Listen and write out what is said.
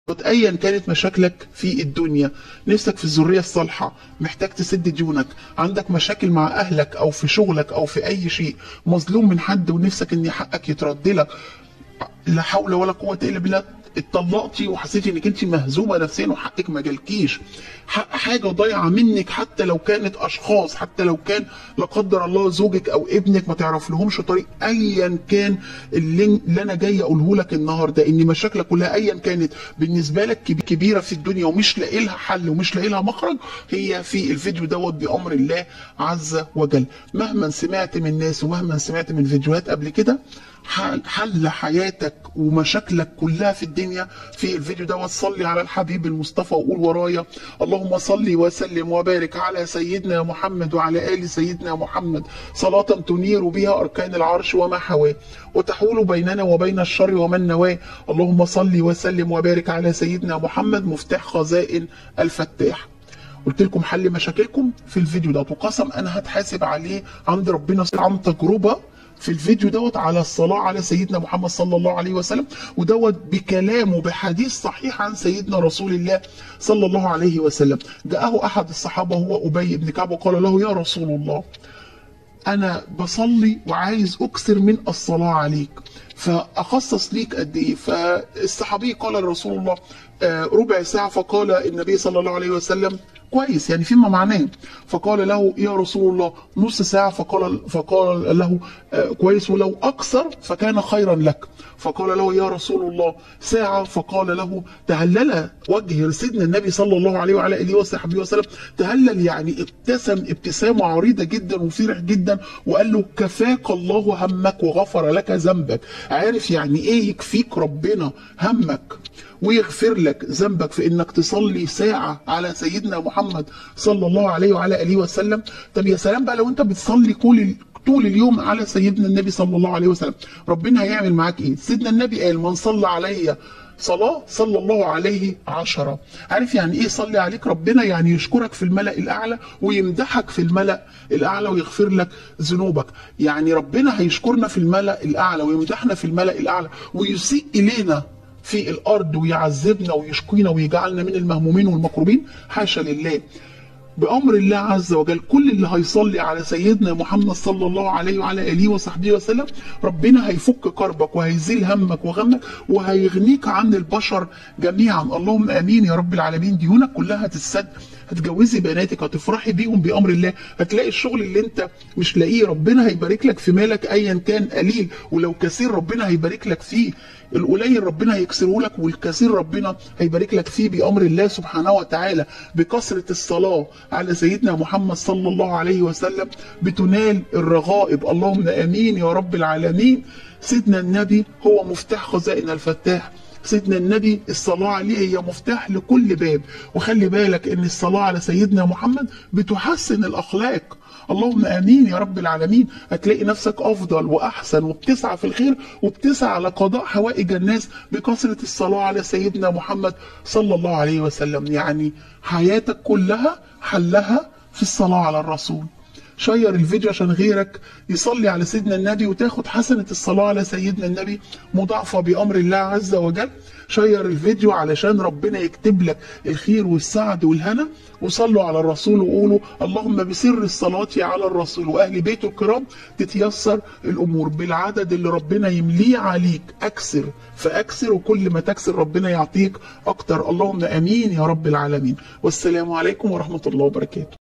ايا كانت مشاكلك في الدنيا نفسك في الذريه الصالحه محتاج تسد ديونك عندك مشاكل مع اهلك او في شغلك او في اي شيء مظلوم من حد ونفسك ان حقك يترد لك لا حول ولا قوه الا بالله اتطلقتي وحسيتي انك انت مهزومه نفسيا وحقك ما جالكيش حق حاجه ضايعه منك حتى لو كانت اشخاص حتى لو كان لا قدر الله زوجك او ابنك ما تعرف لهمش طريق ايا كان اللي, اللي انا جاي اقوله لك النهارده ان مشاكلك كلها ايا كانت بالنسبه لك كبي- كبيره في الدنيا ومش لاقي لها حل ومش لاقي لها مخرج هي في الفيديو دوت بامر الله عز وجل مهما سمعت من ناس ومهما سمعت من فيديوهات قبل كده حل حل حياتك ومشاكلك كلها في الدنيا في الفيديو ده صلي على الحبيب المصطفى وقول ورايا اللهم صل وسلم وبارك على سيدنا محمد وعلى ال سيدنا محمد صلاة تنير بها اركان العرش وما حواه وتحول بيننا وبين الشر ومن نواه اللهم صل وسلم وبارك على سيدنا محمد مفتاح خزائن الفتاح قلت لكم حل مشاكلكم في الفيديو ده وقسم انا هتحاسب عليه عند ربنا عن تجربه في الفيديو دوت على الصلاة على سيدنا محمد صلى الله عليه وسلم ودوت بكلام وبحديث صحيح عن سيدنا رسول الله صلى الله عليه وسلم جاءه أحد الصحابة هو أبي بن كعب وقال له يا رسول الله انا بصلي وعايز اكثر من الصلاه عليك فاخصص ليك قد ايه فالصحابي قال لرسول الله آه، ربع ساعه فقال النبي صلى الله عليه وسلم كويس يعني فيما معناه فقال له يا رسول الله نص ساعه فقال فقال له آه، كويس ولو اكثر فكان خيرا لك فقال له يا رسول الله ساعه فقال له تهلل وجه سيدنا النبي صلى الله عليه وعلى اله وصحبه وسلم تهلل يعني ابتسم ابتسامه عريضه جدا وفرح جدا وقال له كفاك الله همك وغفر لك ذنبك عارف يعني ايه يكفيك ربنا همك ويغفر لك ذنبك في انك تصلي ساعه على سيدنا محمد صلى الله عليه وعلى اله وسلم طب يا سلام بقى لو انت بتصلي كل طول اليوم على سيدنا النبي صلى الله عليه وسلم ربنا هيعمل معاك ايه سيدنا النبي قال من صلى علي صلاة صلى الله عليه عشرة عارف يعني ايه صلي عليك ربنا يعني يشكرك في الملأ الأعلى ويمدحك في الملأ الأعلى ويغفر لك ذنوبك يعني ربنا هيشكرنا في الملأ الأعلى ويمدحنا في الملأ الأعلى ويسيء إلينا في الأرض ويعذبنا ويشقينا ويجعلنا من المهمومين والمكروبين حاشا لله بأمر الله عز وجل كل اللي هيصلي على سيدنا محمد صلى الله عليه وعلى آله وصحبه وسلم ربنا هيفك كربك وهيزيل همك وغمك وهيغنيك عن البشر جميعا اللهم آمين يا رب العالمين ديونك كلها هتتسد هتجوزي بناتك هتفرحي بيهم بأمر الله هتلاقي الشغل اللي انت مش لاقيه ربنا هيبارك لك في مالك ايا كان قليل ولو كثير ربنا هيبارك لك فيه القليل ربنا هيكسره لك والكثير ربنا هيبارك لك فيه بأمر الله سبحانه وتعالى بكثرة الصلاة على سيدنا محمد صلى الله عليه وسلم بتنال الرغائب اللهم آمين يا رب العالمين سيدنا النبي هو مفتاح خزائن الفتاح سيدنا النبي الصلاة عليه هي مفتاح لكل باب وخلي بالك ان الصلاة على سيدنا محمد بتحسن الأخلاق اللهم امين يا رب العالمين هتلاقي نفسك افضل واحسن وبتسعى في الخير وبتسعى على قضاء حوائج الناس بكثره الصلاه على سيدنا محمد صلى الله عليه وسلم يعني حياتك كلها حلها في الصلاه على الرسول شير الفيديو عشان غيرك يصلي على سيدنا النبي وتاخد حسنة الصلاة على سيدنا النبي مضاعفة بأمر الله عز وجل شير الفيديو علشان ربنا يكتب لك الخير والسعد والهنا وصلوا على الرسول وقولوا اللهم بسر الصلاة على الرسول وأهل بيته الكرام تتيسر الأمور بالعدد اللي ربنا يمليه عليك أكثر فأكثر وكل ما تكسر ربنا يعطيك أكتر اللهم أمين يا رب العالمين والسلام عليكم ورحمة الله وبركاته